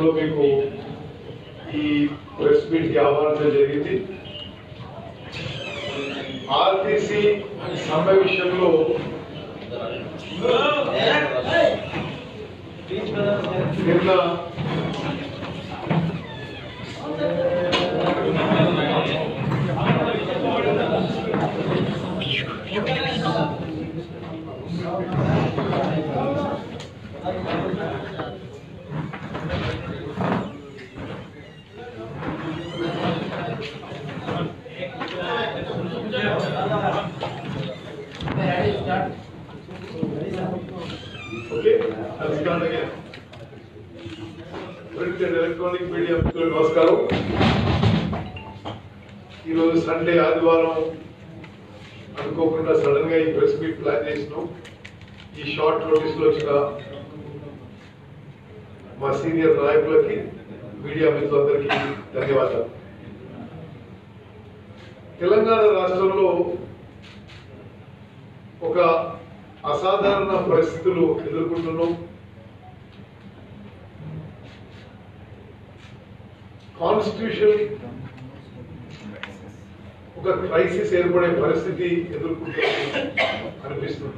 సమయంలో మీకు ఈ ప్రెస్ మీట్ కి ఆహ్వానించడం జరిగింది ఆర్టీసీ సమ్మె విషయంలో నిన్న ఓకే నమస్కారం again. Print and electronic media మిత్రులకు నమస్కారం ఈరోజు సండే ఆదివారం అనుకోకుండా సడన్ గా ఈ ప్రెస్ మీట్ ప్లాన్ చేసినాం ఈ షార్ట్ నోటీస్ లో వచ్చిన మా సీనియర్ నాయకులకి మీడియా మిత్రులందరికీ ధన్యవాదాలు తెలంగాణ రాష్ట్రంలో ఒక అసాధారణ పరిస్థితులు ఎదుర్కొంటున్నాం కాన్స్టిట్యూషన్ ఒక క్రైసిస్ ఏర్పడే పరిస్థితి ఎదుర్కొంటున్నాం అనిపిస్తుంది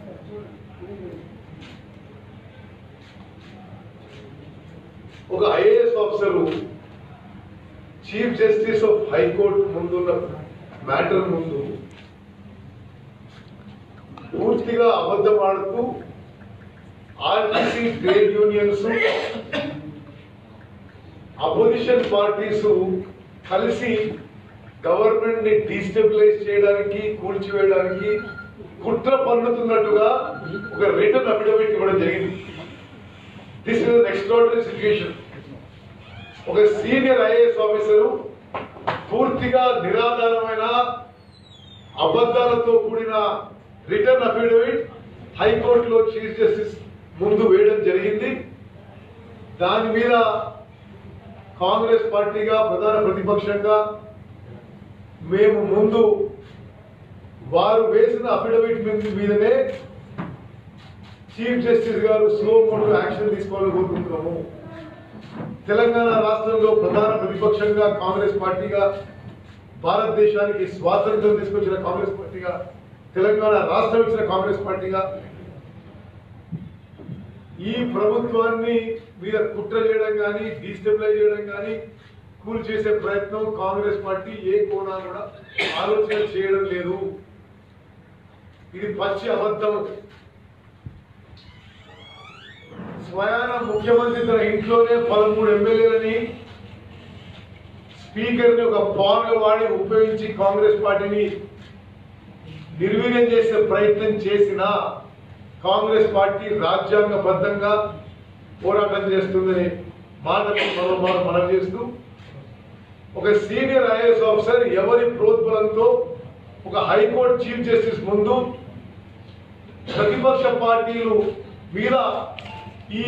ఒక IAS officer chief justice of high court ముందున్న మ్యాటర్ ముందు పూర్తిగా అబద్ధం ఆడుతూ RTC trade unions opposition parties కలిసి గవర్నమెంట్ ని డిస్టెబిలైజ్ చేయడానికి కూల్చివేయడానికి కుట్ర పన్నుతున్నట్టుగా ఒక రిటర్న్ అఫిడవిట్ ఇవ్వడం జరిగింది దిస్ ఇస్ ఎక్స్ట్రాడనరీ సిచ్యుయేషన్ ఒక సీనియర్ ఐఏఎస్ ఆఫీసరు పూర్తిగా నిరాధారమైన అబద్ధాలతో కూడిన రిటర్న్ అఫిడవిట్ హైకోర్టులో చీఫ్ జస్టిస్ ముందు వేయడం జరిగింది దాని మీద కాంగ్రెస్ పార్టీగా ప్రధాన ప్రతిపక్షంగా మేము ముందు వారు వేసిన అఫిడవిట్ మీద- మీదనే చీఫ్ జస్టిస్ గారు స్లో మోడ్ యాక్షన్ తీసుకోవాలని కోరుకుంటున్నాము తెలంగాణ రాష్ట్రంలో ప్రధాన ప్రతిపక్షంగా కాంగ్రెస్ పార్టీగా భారతదేశానికి స్వాతంత్రం తీసుకొచ్చిన కాంగ్రెస్ పార్టీగా తెలంగాణ రాష్ట్రం ఇచ్చిన కాంగ్రెస్ పార్టీగా ఈ ప్రభుత్వాన్ని మీద కుట్ర చేయడం కానీ డిస్టెబిలైజ్ చేయడం కానీ కూల్ చేసే ప్రయత్నం కాంగ్రెస్ పార్టీ ఏ కోణా కూడా ఆలోచన చేయడం లేదు ఇది పచ్చి అబద్ధం స్వయాన ముఖ్యమంత్రి తన ఇంట్లోనే పదమూడు ఎమ్మెల్యేలని స్పీకర్ ని ఒక పాన్ వాడి ఉపయోగించి కాంగ్రెస్ పార్టీని నిర్వీర్యం చేసే ప్రయత్నం చేసిన కాంగ్రెస్ పార్టీ రాజ్యాంగబద్ధంగా పోరాటం చేస్తుందని మాటలు మరో మాట మనం చేస్తూ ఒక సీనియర్ ఐఏఎస్ ఆఫీసర్ ఎవరి ప్రోద్బలంతో ఒక హైకోర్టు చీఫ్ జస్టిస్ ముందు ప్రతిపక్ష పార్టీలు మీద ఈ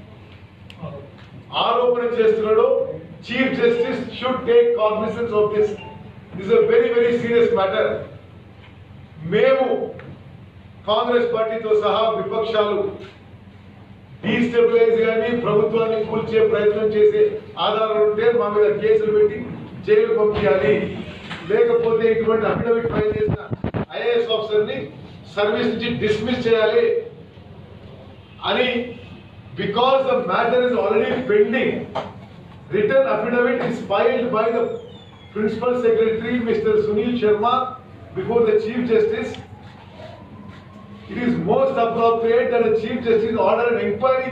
ఆరోపణ చేస్తున్నాడో chief justice should take cognisance of this this a very very serious matter మేము కాంగ్రెస్ పార్టీతో సహా విపక్షాలు డీస్టెబిలైజ్ కానీ ప్రభుత్వాన్ని కూల్చే ప్రయత్నం చేసే ఆధారాలు ఉంటే మా మీద కేసులు పెట్టి జైలు పంపించాలి లేకపోతే ఇటువంటి అఫిడవిట్ ఫైల్ చేసిన ఐఏఎస్ ఆఫీసర్ ని సర్వీస్ నుంచి డిస్మిస్ చేయాలి అని because the matter is already pending return affidavit is filed by the principal secretary mr sunil sharma before the chief justice it is most appropriate that the chief justice order an inquiry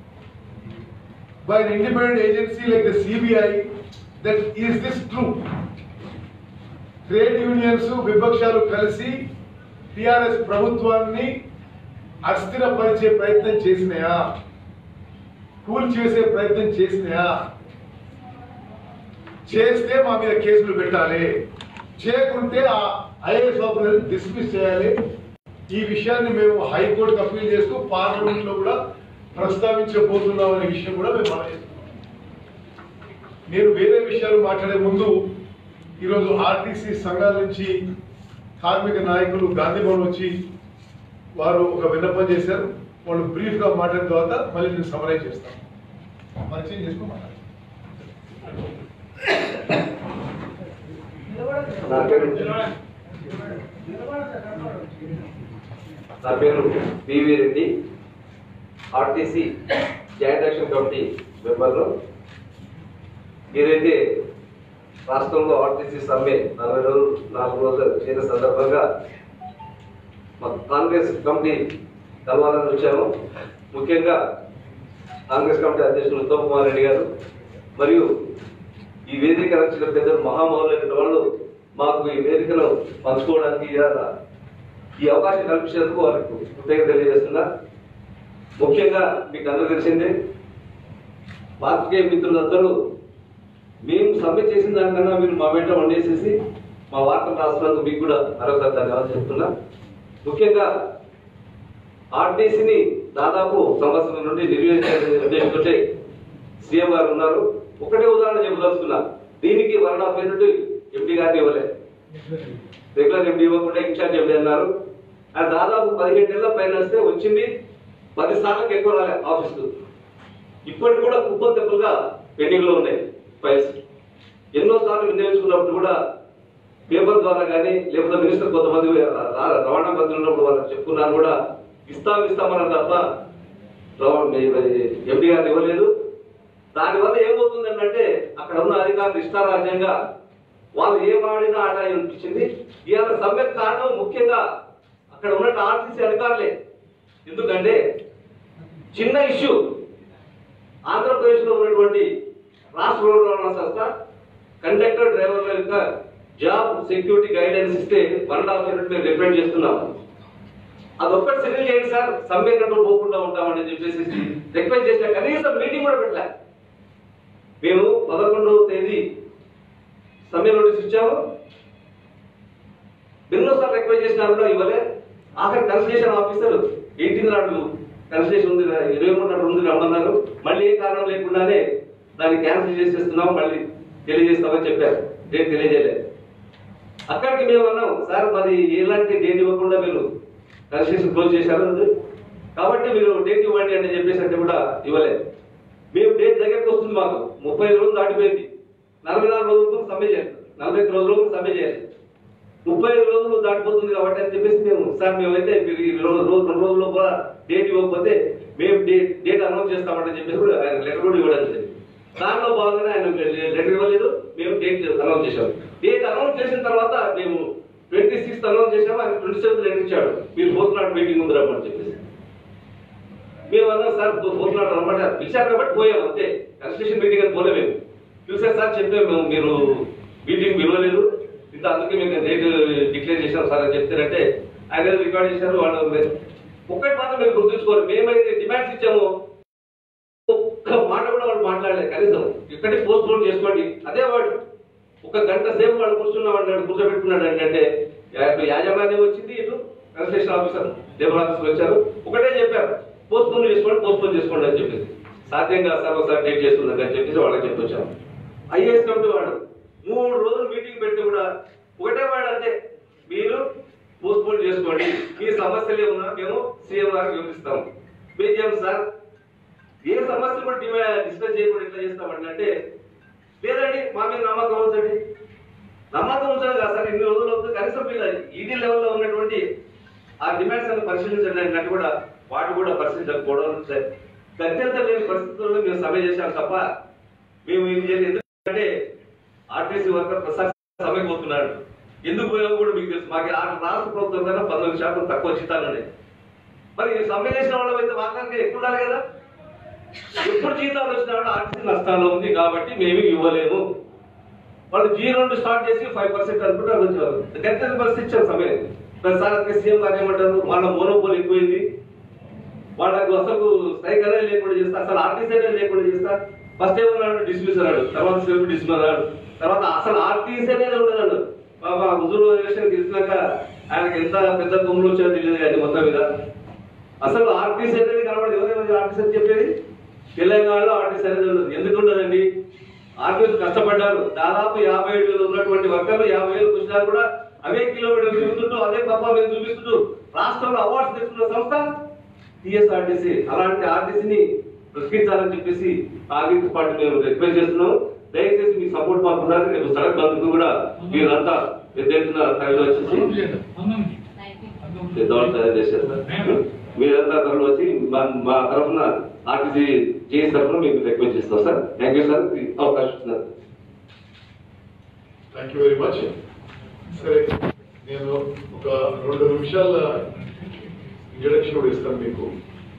by an independent agency like the cbi that is this true trade unions విపక్షాలు కలిసి TRS ప్రభుత్వాన్ని అస్థిరపరిచే ప్రయత్నం చేసినాయా cool చేసే ప్రయత్నం చేసినాయా చేస్తే మా మీద కేసులు పెట్టాలి చేయకుంటే ఆ ఐఏఎస్ ఆఫీసర్ డిస్మిస్ చేయాలి ఈ విషయాన్ని మేము హైకోర్టుకు అప్పీల్ చేస్తూ పార్లమెంట్ లో కూడా ప్రస్తావించబోతున్నాం అనే విషయం కూడా మేము మనం నేను వేరే విషయాలు మాట్లాడే ముందు ఈరోజు ఆర్టీసీ సంఘాల నుంచి కార్మిక నాయకులు గాంధీ భవన్ వచ్చి వారు ఒక విన్నపం చేశారు వాళ్ళు బ్రీఫ్ గా మాట్లాడిన తర్వాత మళ్ళీ నేను సమరైజ్ చేస్తాను పరిచయం చేసుకోమన్నారు నా పేరు నా పేరు PV Reddy RTC joint action committee మెంబర్లు ఏదైతే రాష్ట్రంలో ఆర్టీసీ సమ్మె నలభై రోజులు నాలుగు రోజులు చేరిన సందర్భంగా మా కాంగ్రెస్ కమిటీ కలవాలని వచ్చాము ముఖ్యంగా కాంగ్రెస్ కమిటీ అధ్యక్షులు ఉత్తమ్ కుమార్ రెడ్డి గారు మరియు ఈ వేదిక రచించిన పెద్దలు మహామౌలైన వాళ్ళు మాకు ఈ వేదికను పంచుకోవడానికి ఇవాళ ఈ అవకాశం కల్పించేందుకు వారికి కృతజ్ఞత తెలియజేస్తున్నా ముఖ్యంగా మీకు అందరూ తెలిసిందే పాత్రికేయ మిత్రులందరూ మేము సమ్మె చేసిన దానికన్నా మీరు మా వెంట వండేసేసి మా వార్తలు రాస్తున్నందుకు మీకు కూడా మరొకసారి ధన్యవాదాలు చెప్తున్నా ముఖ్యంగా ఆర్టీసీని దాదాపు సంవత్సరం నుండి నిర్వహించే ఉద్దేశంతో సీఎం గారు ఉన్నారు ఒకటే ఉదాహరణ చెప్పదలుచుకున్నా దీనికి వరణ పేరుండి ఎంపీ గారిని ఇవ్వలే రెగ్యులర్ ఎంపీ ఇవ్వకుండా ఇన్ఛార్జ్ ఎంపీ అన్నారు అది దాదాపు పదిహేను నెలల పైన వస్తే వచ్చింది పది సార్లకు ఎక్కువ రాలే ఆఫీస్కు ఇప్పటికి కూడా కుప్పం తెప్పులుగా పెండింగ్ లో ఉన్నాయి ఫైల్స్ ఎన్నో సార్లు వినియోగించుకున్నప్పుడు కూడా పేపర్ ద్వారా కానీ లేకపోతే మినిస్టర్ కొంతమంది రా- రా- రవాణా మంత్రి ఉన్నప్పుడు వాళ్ళకి చెప్పుకున్నారు కూడా ఇస్తాం ఇస్తామన్నారు తప్ప ఎంపీ గారిని ఇవ్వలేదు దానివల్ల ఏమవుతుంది అంటే అక్కడ ఉన్న అధికారులు ఇష్టారాజ్యంగా వాళ్ళు ఏం ఆడినా ఆట అనిపించింది ఇవాళ సమ్మెకు కారణం ముఖ్యంగా అక్కడ ఉన్న ఆర్టీసీ అధికారులే ఎందుకంటే చిన్న ఇష్యూ ఆంధ్రప్రదేశ్ లో ఉన్నటువంటి రాష్ట్ర రోడ్డు రవాణా సంస్థ కండక్టర్ డ్రైవర్ల యొక్క జాబ్ సెక్యూరిటీ గైడెన్స్ ఇస్తే వన్ అండ్ హాఫ్ యూనిట్ మేము రిప్రజెంట్ చేస్తున్నాం అదొక్కటి సెటిల్ చేయండి సార్ సమ్మె కంట్రోల్ పోకుండా ఉంటామని చెప్పేసి రిక్వెస్ట్ చేసిన కనీసం మీటింగ్ కూడా పెట్టలే మేము పదకొండవ తేదీ సమ్మె నోటీస్ ఇచ్చాము ఎన్నోసార్లు రిక్వెస్ట్ చేసినా కూడా ఇవ్వలే ఆఖరి కన్సల్టేషన్ ఆఫీసర్ ఎయిటీన్ నాడు కన్సల్టేషన్ ఉంది ఇరవై మూడు నాడు ఉంది రమ్మన్నారు మళ్ళీ ఏ కారణం లేకుండానే దాన్ని క్యాన్సిల్ చేసేస్తున్నాం మళ్ళీ తెలియజేస్తామని చెప్పారు డేట్ తెలియజేయలేదు అక్కడికి మేము అన్నాం సార్ మరి ఎలాంటి డేట్ ఇవ్వకుండా మీరు కన్స్ట్రక్షన్ క్లోజ్ చేశారు అది. కాబట్టి మీరు డేట్ ఇవ్వండి అని చెప్పేసి అంటే కూడా ఇవ్వలేదు మేము డేట్ దగ్గరకు వస్తుంది మాకు ముప్పై ఐదు రోజులు దాటిపోయింది నలభై నాలుగు రోజులకు సమ్మె చేయాలి నలభై ఐదు రోజులకు సమ్మె చేయాలి ముప్పై ఐదు రోజులు దాటిపోతుంది కాబట్టి అని చెప్పేసి మేము సార్ మేమైతే మీరు ఈ రోజు రోజు రెండు రోజుల్లో కూడా డేట్ ఇవ్వకపోతే మేము డేట్ డేట్ అనౌన్స్ చేస్తామని చెప్పేసి కూడా ఆయన లెటర్ కూడా ఇవ్వడం జరిగింది దానిలో భాగంగానే ఆయన లెటర్ ఇవ్వలేదు మేము డేట్ అనౌన్స్ చేసాం డేట్ అనౌన్స్ చేసిన తర్వాత మేము ట్వంటీ సిక్స్త్ అనౌన్స్ చేసాము ఆయన ట్వంటీ సెవెంత్ లెటర్ ఇచ్చాడు మీరు ఫోర్త్ నాట్ మీటింగ్ ఉంది రమ్మని చెప్పేసి మేము అన్నాం సార్ ఫోర్త్ నాట్ రమ్మని పిలిచారు కాబట్టి పోయాం అంతే కన్స్ట్రక్షన్ మీటింగ్ అని పోలే మేము పిలిచారు సార్ చెప్పే మేము మీరు మీటింగ్ పిలవలేదు ఇంత అందుకే మేము డేట్ డిక్లేర్ చేశాం సార్ అని చెప్తారంటే ఆయన ఏదో రికార్డ్ చేశారు వాళ్ళు ఒక్కటి మాత్రం మేము గుర్తుంచుకోరు మేమైతే డిమాండ్స్ ఇచ్చాము ఒక్క మాట కూడా వాడు మాట్లాడలేదు కనీసం ఇక్కడికి పోస్ట్ పోన్ చేసుకోండి అదే వాడు ఒక గంట సేపు వాడు కూర్చున్నాం అన్నాడు కూర్చోబెట్టుకున్నాడు అంటే ఇటు యాజమాన్యం వచ్చింది ఇటు కన్స్ట్రక్షన్ ఆఫీసర్ లేబర్ ఆఫీసర్ వచ్చారు ఒకటే చెప్పారు పోస్ట్ పోన్ చేసుకోండి పోస్ట్ పోన్ చేసుకోండి అని చెప్పేసి సాధ్యం కాదు సార్ ఒకసారి డేట్ చేసుకుందాం అని చెప్పేసి వాళ్ళకి చెప్పొచ్చాము ఐఏఎస్ కమిటీ వాడు మూడు రోజులు మీటింగ్ పెడితే కూడా ఒకటే వాడు అంతే మీరు పోస్ట్ పోన్ చేసుకోండి మీ సమస్యలు ఏమన్నా మేము సీఎం గారికి వివరిస్తాము మేము చేయం సార్ ఏ సమస్య కూడా డిమా- డిస్కస్ చేయకుండా ఎట్లా చేస్తామండి అంటే లేదండి మా మీద నమ్మకం ఉంచండి నమ్మకం ఉంచడం కాదు సార్ ఇన్ని రోజులు అవుతుంది కనీసం వీళ్ళ ఈడీ లెవెల్లో ఉన్నటువంటి ఆ డిమాండ్స్ అన్ని పరిశీలించండి అంటే కూడా వాటి కూడా పరిశీలించకపోవడం గత్యంతరం లేని పరిస్థితుల్లో మేము సమ్మె చేశాం తప్ప మేము ఏం చేయలేదు ఎందుకంటే ఆర్టీసీ వర్కర్ ప్రసాద్ సమ్మెకి పోతున్నాడు ఎందుకు పోయామో కూడా మీకు తెలుసు మాకు ఆ రాష్ట్ర ప్రభుత్వం కన్నా పంతొమ్మిది శాతం తక్కువ జీతాలు ఉన్నాయి మరి ఈ సమ్మె చేసిన వాళ్ళం అయితే మాట్లాడితే ఎక్కువ ఉండాలి కదా ఎప్పుడు జీతాలు వచ్చినా కూడా ఆర్థిక నష్టాలు ఉంది కాబట్టి మేము ఇవ్వలేము వాళ్ళు జీ రెండు స్టార్ట్ చేసి ఫైవ్ పర్సెంట్ అనుకుంటే వాళ్ళు వచ్చేవారు గంట పరిస్థితి ఇచ్చారు సమయం ప్రతిసారి సీఎం గారు ఏమంటారు వాళ్ళ మోనోపోల్ ఎక్కువైంది వాళ్ళకు అసలు స్ట్రైక్ అనేది లేకుండా చేస్తా అసలు ఆర్టీసీ అనేది లేకుండా చేస్తా ఫస్ట్ ఏమన్నాడు డిస్మిస్ అన్నాడు తర్వాత సెల్ఫ్ డిస్మిస్ అన్నాడు తర్వాత అసలు ఆర్టీసీ అనేది ఉండదు బాబా హుజూర్ ఎలక్షన్ గెలిచినాక ఆయనకి ఎంత పెద్ద కొమ్ములు వచ్చాయో తెలియదు కానీ మొత్తం మీద అసలు ఆర్టీసీ అనేది కనబడదు ఎవరైనా ఆర్టీసీ అని చెప్పేది తెలంగాణలో ఆర్టీసీ అనేది ఉండదు ఎందుకు ఉండదండి ఆర్టీసీ కష్టపడ్డారు దాదాపు యాభై ఏడు వేలు ఉన్నటువంటి వర్కర్లు యాభై వేలు వచ్చినా కూడా అవే కిలోమీటర్లు తిరుగుతుంటూ అదే పర్ఫార్మెన్స్ చూపిస్తుంటూ రాష్ట్రంలో అవార్డ్స్ తెచ్చుకున్న సంస్థ టిఎస్ఆర్టీసీ అలాంటి ఆర్టీసీని ప్రశ్నించాలని చెప్పేసి ఆర్గనైజ్ పార్టీ మేము రిక్వెస్ట్ చేస్తున్నాం దయచేసి మీ సపోర్ట్ మాకు ఉండాలి రేపు సడక్ బంద్కు కూడా మీరంతా పెద్ద ఎత్తున తరలి వచ్చేసి పెద్దవాళ్ళు తయారు చేసేస్తారు మీరంతా తరలి వచ్చి మా మా తరఫున ఆర్టీసీ చేసి తరఫున మీకు రిక్వెస్ట్ చేస్తాం సార్ థ్యాంక్ యూ సార్ ఈ అవకాశం ఇస్తున్నారు థ్యాంక్ యూ వెరీ మచ్ సరే నేను ఒక రెండు నిమిషాల ఇంట్రడక్షన్ కూడా ఇస్తాను మీకు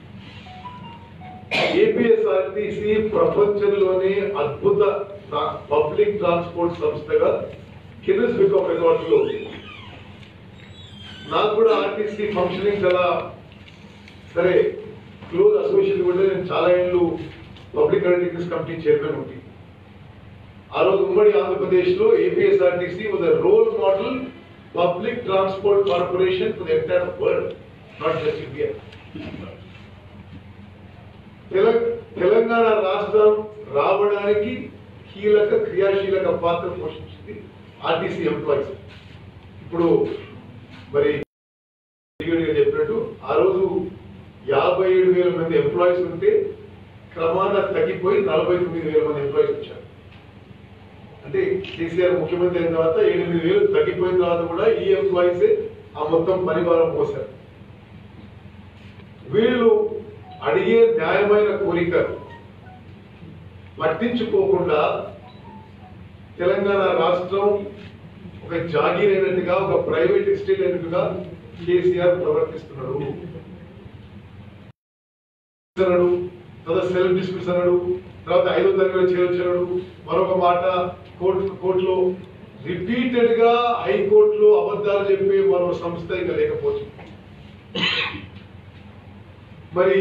ఏపీఎస్ఆర్టీసీ ప్రపంచంలోనే అద్భుత ట్రా- పబ్లిక్ ట్రాన్స్పోర్ట్ సంస్థగా కిన్నెస్ బుక్ ఆఫ్ రికార్డ్స్ లో ఉంది నాకు కూడా ఆర్టీసీ ఫంక్షనింగ్ చాలా సరే క్లోజ్ అసోసియేషన్ కూడా నేను చాలా ఏళ్ళు పబ్లిక్ అండర్టేకింగ్స్ కమిటీ చైర్మన్ ఉంది ఆ రోజు ఉమ్మడి ఆంధ్రప్రదేశ్ లో APSRTC was a role model public transport corporation to the entire world not just India Telangana రాష్ట్రం రావడానికి కీలక క్రియాశీలక పాత్ర పోషించింది ఆర్టీసీ ఎంప్లాయీస్ ఇప్పుడు మరి గా చెప్పినట్టు ఆ రోజు యాభై ఏడు వేల మంది ఎంప్లాయీస్ ఉంటే క్రమాన తగ్గిపోయి నలభై తొమ్మిది వేల మంది ఎంప్లాయీస్ వచ్చారు అంటే కేసీఆర్ ముఖ్యమంత్రి అయిన తర్వాత ఎనిమిది వేలు తగ్గిపోయిన తర్వాత కూడా ఈ ఎంప్లాయీస్ ఆ మొత్తం పని భారం పోశారు వీళ్ళు అడిగే న్యాయమైన కోరికలు పట్టించుకోకుండా తెలంగాణ రాష్ట్రం ఒక జాగీర్ అయినట్టుగా ఒక ప్రైవేట్ ఎస్టేట్ అయినట్టుగా కేసీఆర్ ప్రవర్తిస్తున్నాడు అన్నాడు తర్వాత సెల్ఫ్ డిస్మిస్ అన్నాడు తర్వాత ఐదో తరగతి చేర్చాడు మరొక మాట కోర్టు కోర్టులో రిపీటెడ్ గా హైకోర్టులో అబద్ధాలు చెప్పే మరో సంస్థ ఇంకా లేకపోవచ్చు మరి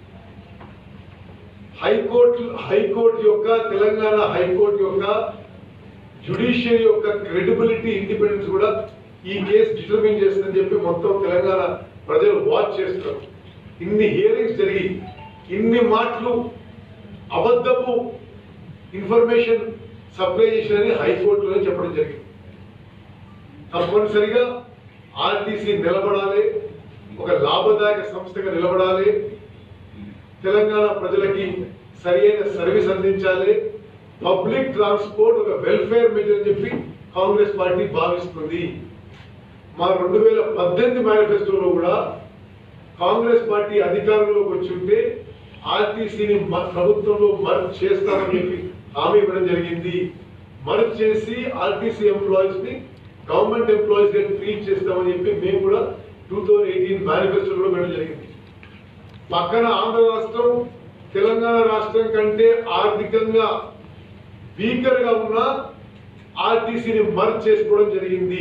హైకోర్టు హైకోర్టు యొక్క తెలంగాణ హైకోర్టు యొక్క జుడిషియరీ యొక్క క్రెడిబిలిటీ ఇండిపెండెన్స్ కూడా ఈ కేసు డిటర్మిన్ చేస్తుందని చెప్పి మొత్తం తెలంగాణ ప్రజలు వాచ్ చేస్తారు ఇన్ని హియరింగ్స్ జరిగి ఇన్ని మాటలు అబద్ధపు ఇన్ఫర్మేషన్ సప్లై చేసినని హైకోర్టులో చెప్పడం జరిగింది తప్పనిసరిగా ఆర్టీసీ నిలబడాలి ఒక లాభదాయక సంస్థగా నిలబడాలి తెలంగాణ ప్రజలకి సరైన సర్వీస్ అందించాలి పబ్లిక్ ట్రాన్స్పోర్ట్ ఒక వెల్ఫేర్ మెజర్ అని చెప్పి కాంగ్రెస్ పార్టీ భావిస్తుంది మా రెండు వేల పద్దెనిమిది మేనిఫెస్టోలో కూడా కాంగ్రెస్ పార్టీ అధికారంలోకి వచ్చి ఉంటే ఆర్టీసీని ప్రభుత్వంలో మర్జ్ చేస్తామని చెప్పి హామీ ఇవ్వడం జరిగింది మర్జ్ చేసి ఆర్టీసీ ఎంప్లాయీస్ ని గవర్నమెంట్ ఎంప్లాయీస్ గా ట్రీట్ చేస్తామని చెప్పి మేము కూడా టూ థౌజండ్ ఎయిటీన్ మేనిఫెస్టోలో పెట్టడం జరిగింది పక్కన ఆంధ్ర రాష్ట్రం తెలంగాణ రాష్ట్రం కంటే ఆర్థికంగా వీకర్ గా ఉన్న ఆర్టీసీని మర్జ్ చేసుకోవడం జరిగింది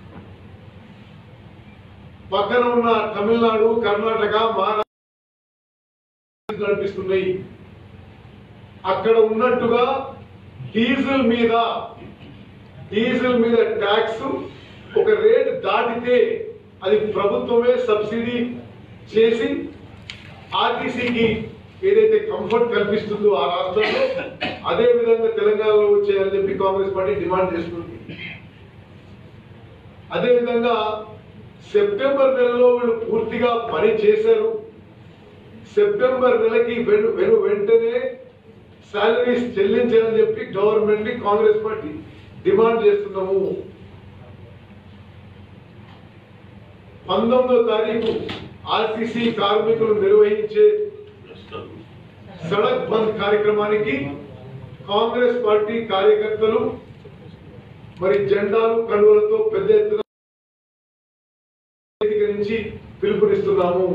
పక్కన ఉన్న తమిళనాడు కర్ణాటక మహారాష్ట్ర నడిపిస్తున్నాయి అక్కడ ఉన్నట్టుగా డీజిల్ మీద డీజిల్ మీద ట్యాక్స్ ఒక రేట్ దాటితే అది ప్రభుత్వమే సబ్సిడీ చేసి ఆర్టీసీకి ఏదైతే కంఫర్ట్ కల్పిస్తుందో ఆ రాష్ట్రంలో అదే విధంగా తెలంగాణలో వచ్చేయాలని చెప్పి కాంగ్రెస్ పార్టీ డిమాండ్ చేస్తుంది అదే విధంగా సెప్టెంబర్ నెలలో వీళ్ళు పూర్తిగా పని చేశారు సెప్టెంబర్ నెలకి వెను వెను వెంటనే శాలరీస్ చెల్లించాలని చెప్పి గవర్నమెంట్ ని కాంగ్రెస్ పార్టీ డిమాండ్ చేస్తున్నాము పంతొమ్మిదో తారీఖు ఆర్టీసీ కార్మికులు నిర్వహించే సడక్ బంద్ కార్యక్రమానికి కాంగ్రెస్ పార్టీ కార్యకర్తలు మరి జెండాలు కండువలతో పెద్ద ఎత్తున వేదిక నుంచి పిలుపునిస్తున్నాము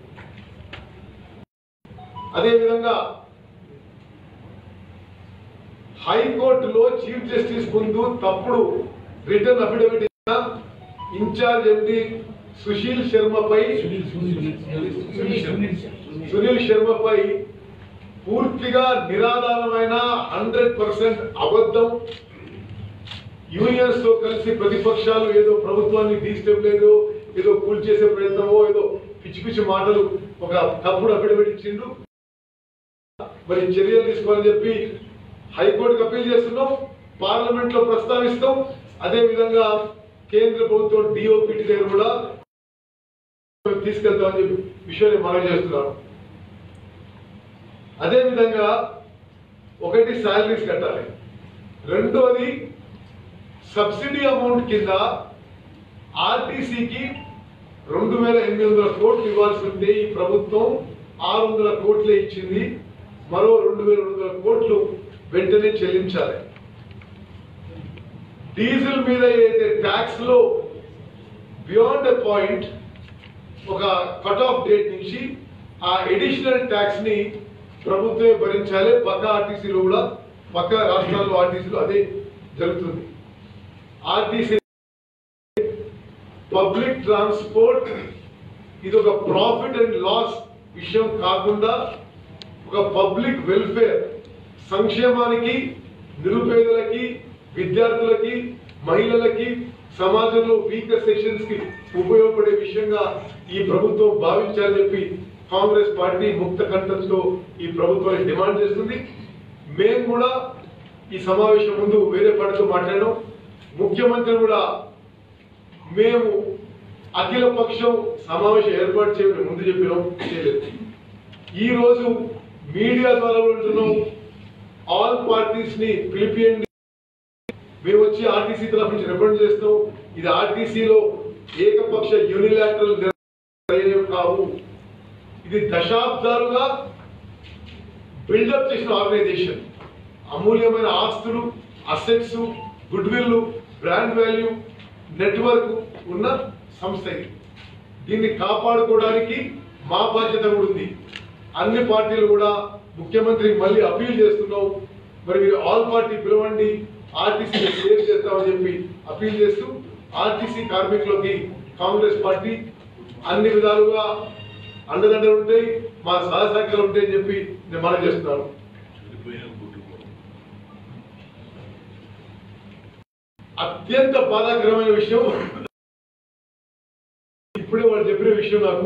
అదేవిధంగా హైకోర్టులో చీఫ్ జస్టిస్ ముందు తప్పుడు రిటర్న్ అఫిడవిట్ ఇచ్చిన ఇన్ఛార్జ్ ఎండి సుశీల్ శర్మపై సునీల్ శర్మపై పూర్తిగా నిరాధారమైన హండ్రెడ్ పర్సెంట్ అబద్ధం యూనియన్స్ తో కలిసి ప్రతిపక్షాలు ఏదో ప్రభుత్వాన్ని డీస్టెబిలైజ్ ఏదో కూల్ చేసే ప్రయత్నమో ఏదో పిచ్చి పిచ్చి మాటలు ఒక తప్పుడు అఫిడవిట్ ఇచ్చిండు మరి చర్యలు తీసుకోవాలని చెప్పి హైకోర్టుకు అప్పీల్ చేస్తున్నాం పార్లమెంట్ లో ప్రస్తావిస్తాం అదే విధంగా కేంద్ర ప్రభుత్వం డిఓపిటి దగ్గర కూడా తీసుకెళ్తామని చెప్పి విషయాన్ని మనం చేస్తున్నాం అదే విధంగా ఒకటి శాలరీస్ కట్టాలి రెండోది సబ్సిడీ అమౌంట్ కింద ఆర్టీసీకి రెండు వేల ఎనిమిది వందల కోట్లు ఇవ్వాల్సి ఉంటే ఈ ప్రభుత్వం ఆరు వందల కోట్లే ఇచ్చింది మరో రెండు వేల రెండు వందల కోట్లు వెంటనే చెల్లించాలి డీజిల్ మీద ఏదైతే ట్యాక్స్ లో బియాండ్ ఎ పాయింట్ ఒక కట్ ఆఫ్ డేట్ నుంచి ఆ ఎడిషనల్ ట్యాక్స్ ని ప్రభుత్వమే భరించాలి పక్క ఆర్టీసీలో కూడా పక్క రాష్ట్రాల్లో ఆర్టీసీలో అదే జరుగుతుంది ఆర్టీసీ పబ్లిక్ ట్రాన్స్పోర్ట్ ఇది ఒక ప్రాఫిట్ అండ్ లాస్ విషయం కాకుండా ఒక పబ్లిక్ వెల్ఫేర్ సంక్షేమానికి నిరుపేదలకి విద్యార్థులకి మహిళలకి సమాజంలో వీకర్ సెక్షన్స్ కి ఉపయోగపడే విషయంగా ఈ ప్రభుత్వం భావించాలని చెప్పి కాంగ్రెస్ పార్టీ ముక్త కంఠంతో ఈ ప్రభుత్వాన్ని డిమాండ్ చేస్తుంది మేము కూడా ఈ సమావేశం ముందు వేరే పార్టీతో మాట్లాడాం ముఖ్యమంత్రి కూడా మేము అఖిల పక్షం సమావేశం ఏర్పాటు చేయమని ముందు చెప్పినాం చేయలేదు ఈ రోజు మీడియా ద్వారా కూడా ఉంటున్నాం ఆల్ పార్టీస్ ని పిలిపియండి మేము వచ్చి ఆర్టీసీ తరఫు నుంచి రిప్రజెంట్ చేస్తాం ఇది ఆర్టీసీలో ఏకపక్ష యూనిలాటరల్ నిర్ణయం కావు ఇది దశాబ్దాలుగా బిల్డప్ చేసిన ఆర్గనైజేషన్ అమూల్యమైన ఆస్తులు assets goodwill brand value network ఉన్న సంస్థ ఇది దీన్ని కాపాడుకోవడానికి మా బాధ్యత కూడా ఉంది అన్ని పార్టీలు కూడా ముఖ్యమంత్రికి మళ్ళీ అప్పీల్ చేస్తున్నాం మరి మీరు ఆల్ పార్టీ పిలవండి ఆర్టీసీ సేవ్ చేస్తామని చెప్పి అప్పీల్ చేస్తూ ఆర్టీసీ కార్మికులకి కాంగ్రెస్ పార్టీ అన్ని విధాలుగా అండదండలు ఉంటాయి మా సహసహకారాలు ఉంటాయని చెప్పి నేను మనం చేస్తున్నాను అత్యంత బాధాకరమైన విషయం ఇప్పుడే వాళ్ళు చెప్పిన విషయం నాకు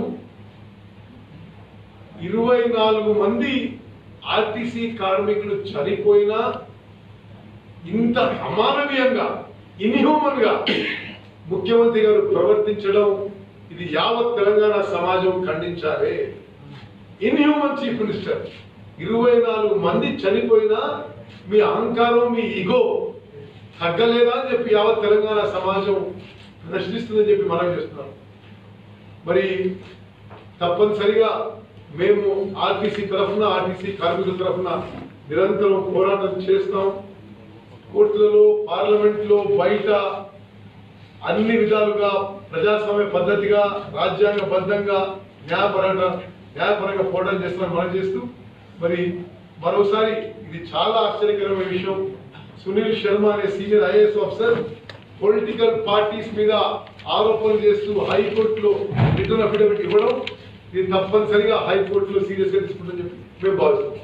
ఇరవై నాలుగు మంది ఆర్టీసీ కార్మికులు చనిపోయినా ఇంత అమానవీయంగా ఇన్హ్యూమన్ గా ముఖ్యమంత్రి గారు ప్రవర్తించడం ఇది యావత్ తెలంగాణ సమాజం ఖండించాలి ఇన్హ్యూమన్ చీఫ్ మినిస్టర్ ఇరవై నాలుగు మంది చనిపోయినా మీ అహంకారం మీ ఇగో తగ్గలేదా అని చెప్పి యావత్ తెలంగాణ సమాజం ప్రశ్నిస్తుందని చెప్పి మనం చేస్తున్నాం మరి తప్పనిసరిగా మేము ఆర్టీసీ తరఫున ఆర్టీసీ కార్మికుల తరఫున నిరంతరం పోరాటం చేస్తాం కోర్టులలో పార్లమెంట్ లో బయట అన్ని విధాలుగా ప్రజాస్వామ్య పద్ధతిగా రాజ్యాంగబద్ధంగా న్యాయపరంగా న్యాయపరంగా పోరాటం చేస్తున్నాం మనం చేస్తూ మరి మరోసారి ఇది చాలా ఆశ్చర్యకరమైన విషయం సునీల్ శర్మ అనే senior IAS officer political parties మీద ఆరోపణలు చేస్తూ హైకోర్టులో రిటర్న్ అఫిడవిట్ ఇవ్వడం ఇది తప్పనిసరిగా హైకోర్టులో సీరియస్ గా తీసుకుంటామని చెప్పి మేము భావిస్తున్నాం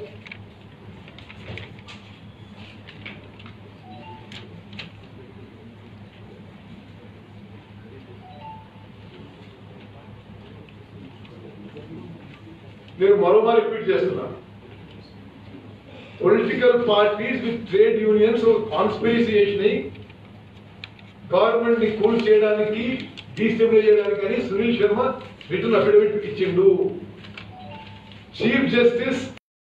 నేను మరోమారి రిపీట్ చేస్తున్నాను political parties with trade unions conspiracy చేసినాయి గవర్నమెంట్ ని కూల్ చేయడానికి డీస్టెబిలైజ్ చేయడానికి అని సునీల్ శర్మ రిటర్న్ అఫిడవిట్ ఇచ్చిండు చీఫ్ జస్టిస్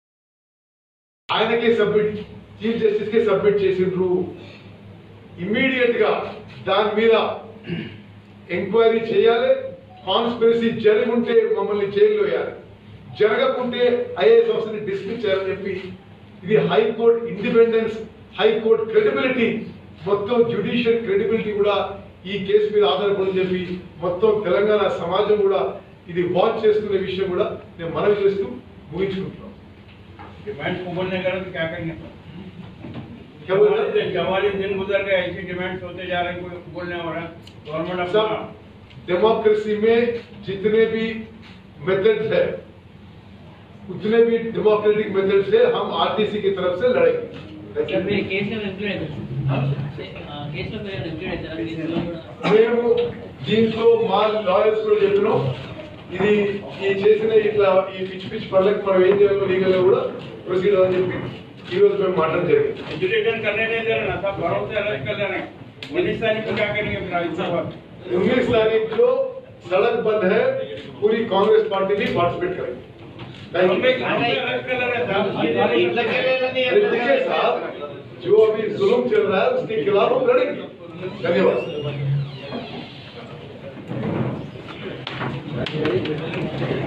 ఆయనకే సబ్మిట్ చీఫ్ జస్టిస్ కే సబ్మిట్ చేసిండ్రు ఇమ్మీడియట్ గా దాని మీద ఎంక్వైరీ చేయాలి కాన్స్పిరసీ జరిగి ఉంటే మమ్మల్ని జైల్లో వేయాలి జరగకుంటే ఐఏఎస్ ఆఫీసర్ని డిస్మిస్ చేయాలని చెప్పి ఇది హైకోర్టు ఇండిపెండెన్స్ హైకోర్టు క్రెడిబిలిటీ మొత్తం జ్యుడిషియల్ క్రెడిబిలిటీ కూడా ఈ కేసు మీద ఆధారపడి చెప్పి మొత్తం తెలంగాణ సమాజం కూడా ఇది వాచ్ చేస్తున్న విషయం కూడా నేను మనవి చేస్తూ ముగించుకుంటున్నాం डिमांड को बोलने का तो क्या करेंगे क्या बोल रहे हैं? चवालीस दिन गुजर गए ऐसी डिमांड होते जा रहे हैं कोई बोलने वाला गवर्नमेंट अपना सब डेमोक्रेसी में जितने भी मेथड है उतने भी डेमोक्रेटिक मेथड से हम आरटीसी की तरफ से लड़ेंगे సార్ మీరు కేసులో ఇంక్లూడ్ అవుతారు కేసులో మీరు ఇంక్లూడ్ అవుతారా కేసులో కూడా మేము దీంట్లో మా లాయర్స్ కూడా చెప్పినాం ఇది ఈ చేసిన ఇట్లా ఈ పిచ్చి పిచ్చి పనులకు మనం ఏం చేయాలో లీగల్ గా కూడా ప్రొసీడ్ అని చెప్పి ఈ రోజు మేము మాట్లాడడం జరిగింది एजुकेशन करने नहीं दे रहे ना सब घरों से अलग कर दे रहे हैं उन्नीस तारीख को क्या करेंगे फिर इस बार उन्नीस तारीख को सड़क बंद है पूरी कांग्रेस पार्टी भी पार्टिसिपेट करेगी बॉम्बे का अलग कलर है साहब अरे देखिए साहब जो अभी जुल्म चल रहा है उसके खिलाफ हम लड़ेंगे धन्यवाद